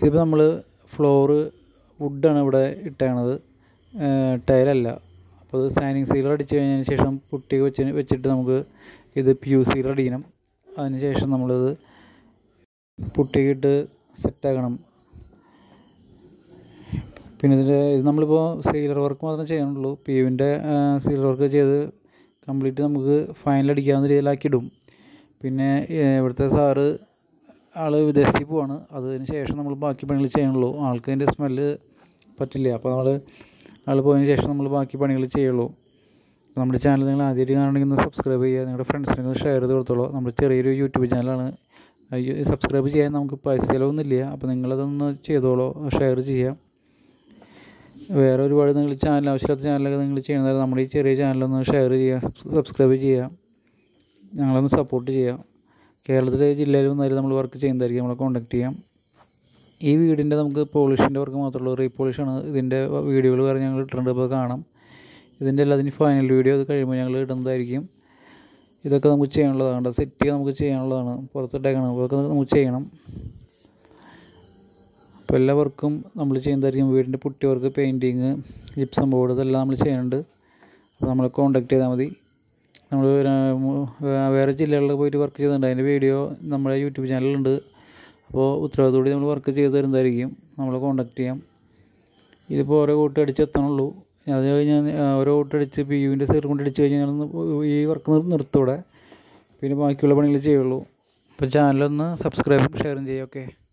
ഇതിപ്പോൾ നമ്മൾ ഫ്ലോറ് വുഡാണ് ഇവിടെ ഇട്ടേണത് ടൈലല്ല അപ്പോൾ അത് സാനിങ് സീലർ അടിച്ച് കഴിഞ്ഞതിന് ശേഷം പുട്ടി വെച്ച് വെച്ചിട്ട് നമുക്ക് ഇത് പ്യൂ സീലർ അടിക്കണം അതിന് ശേഷം നമ്മളിത് പുട്ടിയിട്ട് സെറ്റാക്കണം പിന്നെ ഇതിൻ്റെ ഇത് നമ്മളിപ്പോൾ സീലർ വർക്ക് മാത്രമേ ചെയ്യാനുള്ളൂ പി യുവിൻ്റെ സീലർ വർക്ക് ചെയ്ത് കംപ്ലീറ്റ് നമുക്ക് ഫൈനൽ അടിക്കാവുന്ന രീതിയിലാക്കി ഇടും പിന്നെ ഏഹ്, ഇവിടുത്തെ സാറ് ആൾ വിദേശത്തേക്ക് പോവാണ് അതിന് ശേഷം നമ്മൾ ബാക്കി പണികൾ ചെയ്യാനുള്ളൂ ആൾക്ക് അതിൻ്റെ സ്മെല്ല് പറ്റില്ല അപ്പോൾ നമ്മൾ ആൾ പോയതിന് ശേഷം നമ്മൾ ബാക്കി പണികൾ ചെയ്യുള്ളൂ അപ്പോൾ നമ്മുടെ ചാനൽ നിങ്ങൾ ആദ്യമായിട്ട് കാണണമെങ്കിൽ ഒന്ന് സബ്സ്ക്രൈബ് ചെയ്യുക നിങ്ങളുടെ ഫ്രണ്ട്സിന് ഷെയർ ചെയ്ത് കൊടുത്തോളൂ നമ്മുടെ ചെറിയൊരു യൂട്യൂബ് ചാനലാണ് സബ്സ്ക്രൈബ് ചെയ്യാൻ നമുക്ക് പൈസ ചിലവൊന്നുമില്ല അപ്പോൾ നിങ്ങളതൊന്ന് ചെയ്തോളൂ ഷെയർ ചെയ്യാം വേറെ ഒരുപാട് നിങ്ങൾ ചാനൽ ആവശ്യമില്ലാത്ത ചാനലൊക്കെ നിങ്ങൾ ചെയ്യുന്നത് നമ്മുടെ ഈ ചെറിയ ചാനലൊന്ന് ഷെയർ ചെയ്യുക സബ്സ്ക്രൈബ് ചെയ്യുക ഞങ്ങളൊന്ന് സപ്പോർട്ട് ചെയ്യാം കേരളത്തിലെ ജില്ലയിൽ വന്നാലും നമ്മൾ വർക്ക് ചെയ്യുന്നതായിരിക്കും നമ്മളെ കോൺടാക്ട് ചെയ്യാം ഈ വീടിൻ്റെ നമുക്ക് പോളിഷിൻ്റെ വർക്ക് മാത്രമേ ഉള്ളൂ റീപോളിഷാണ് ഇതിൻ്റെ വീഡിയോകൾ വേറെ ഞങ്ങൾ ഇട്ടിട്ടുണ്ട് അപ്പോൾ കാണാം ഇതിൻ്റെ എല്ലാത്തിനും ഫൈനൽ വീഡിയോ അത് കഴിയുമ്പോൾ ഞങ്ങൾ ഇടുന്നതായിരിക്കും ഇതൊക്കെ നമുക്ക് ചെയ്യാനുള്ളതാണ് സെറ്റ് നമുക്ക് ചെയ്യാനുള്ളതാണ് പുറത്തിട്ടേക്കണം അതൊക്കെ നമുക്ക് ചെയ്യണം അപ്പോൾ എല്ലാ വർക്കും നമ്മൾ ചെയ്യുന്നതായിരിക്കും വീടിൻ്റെ putty work painting gypsum board ഇതെല്ലാം നമ്മൾ ചെയ്യുന്നുണ്ട് അപ്പോൾ നമ്മളെ കോൺടാക്ട് ചെയ്താൽ മതി നമ്മൾ വേറെ ജില്ലകളിൽ പോയിട്ട് വർക്ക് ചെയ്തിട്ടുണ്ട് അതിൻ്റെ വീഡിയോ നമ്മുടെ യൂട്യൂബ് ചാനലിലുണ്ട് അപ്പോൾ ഉത്തരവാദിത്തോടെ നമ്മൾ വർക്ക് ചെയ്ത് തരുന്നതായിരിക്കും നമ്മളെ കോൺടാക്ട് ചെയ്യാം ഇതിപ്പോൾ ഓരോ കൂട്ട് അടിച്ച് എത്തണുള്ളൂ അത് കഴിഞ്ഞാൽ ഓരോ കൂട്ട് അടിച്ച് പി യുവിൻ്റെ സൈഡ് കൊണ്ട് അടിച്ച് കഴിഞ്ഞാൽ ഒന്ന് ഈ വർക്ക് നിർത്തൂടെ പിന്നെ ബാക്കിയുള്ള പണികൾ ചെയ്യുള്ളൂ അപ്പോൾ ചാനലൊന്ന് സബ്സ്ക്രൈബും ഷെയറും ചെയ്യുക ഓക്കെ